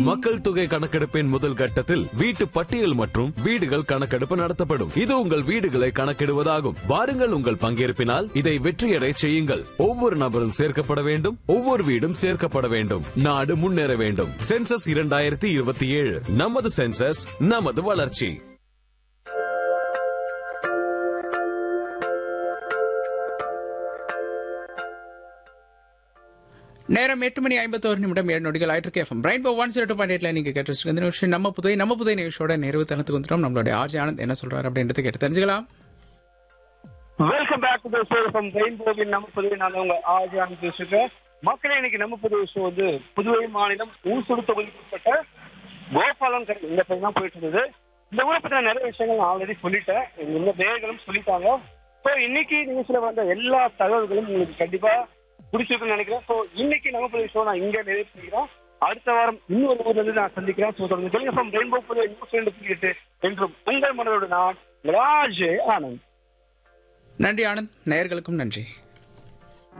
மக்கள் தொகை கணக்கெடுப்பின் முதல் கட்டத்தில் வீட்டு பட்டியல் மற்றும் வீடுகள் கணக்கெடுப்பு நடத்தப்படும் இது உங்கள் வீடுகளை கணக்கிடுவதாகும் வாருங்கள் உங்கள் பங்கேற்பினால் இதை வெற்றியடை செய்யுங்கள் ஒவ்வொரு நபரும் சேர்க்கப்பட வேண்டும் ஒவ்வொரு வீடும் சேர்க்கப்பட வேண்டும் நாடு முன்னேற வேண்டும் சென்சஸ் இரண்டாயிரத்தி இருபத்தி ஏழு நமது சென்சஸ் நமது வளர்ச்சி நேரம் எட்டு மணி ஐம்பத்தோரு நிமிடம் ஏழு நொடிகள் ஆயிட்டு இருக்கு FM rainbow one zero two point எயிட்ல நீங்க கேட்டு இந்த நிமிஷம் நம்ம புதுவை நம்ம புதுவை நிகழ்ச்சியோட நிறைவு தனத்துக்கு வந்துட்டோம் நம்மளுடைய ஆர்ஜி ஆனந்த் என்ன சொல்றாரு அப்படின்றத கேட்டு தெரிஞ்சுக்கலாம் welcome back to show from ரெயின்போவின் நம்ம புதுவை நான் உங்க ஆஜான் பேசுகிறேன் மக்களே இன்னைக்கு நம்ம புதுவை ஷோ வந்து புதுவை மாநிலம் ஊசுடு தொகுதிக்குட்பட்ட கோபாலம் கரை இந்த பக்கம் தான் போயிட்டு இருந்தது இந்த ஊரை பத்தின நிறைய விஷயங்கள் நான் ஆல்ரெடி சொல்லிட்டேன் இந்த நேர்களும் சொல்லிட்டாங்க ஸோ இன்னைக்கு நியூஸ்ல வந்த எல்லா தகவல்களும் உங்களுக்கு கண்டிப்பா பிடிச்சிருக்குன்னு நினைக்கிறேன் ஸோ இன்னைக்கு நம்ம புதுவை ஷோ நான் இங்க நிறைவு பண்ணிக்கிறேன் அடுத்த வாரம் இன்னொரு ஊர்ல இருந்து நான் சந்திக்கிறேன் ஸோ தொடர்ந்து சொல்லுங்க ஃப்ரம் ரெயின்போ புதுவை நியூஸ் ரெண்டு புள்ளி எட்டு என்றும் உங்கள் மனதோடு நான் ராஜ் ஆனந்த் நன்றி ஆனந்த் நேயர்களுக்கும் நன்றி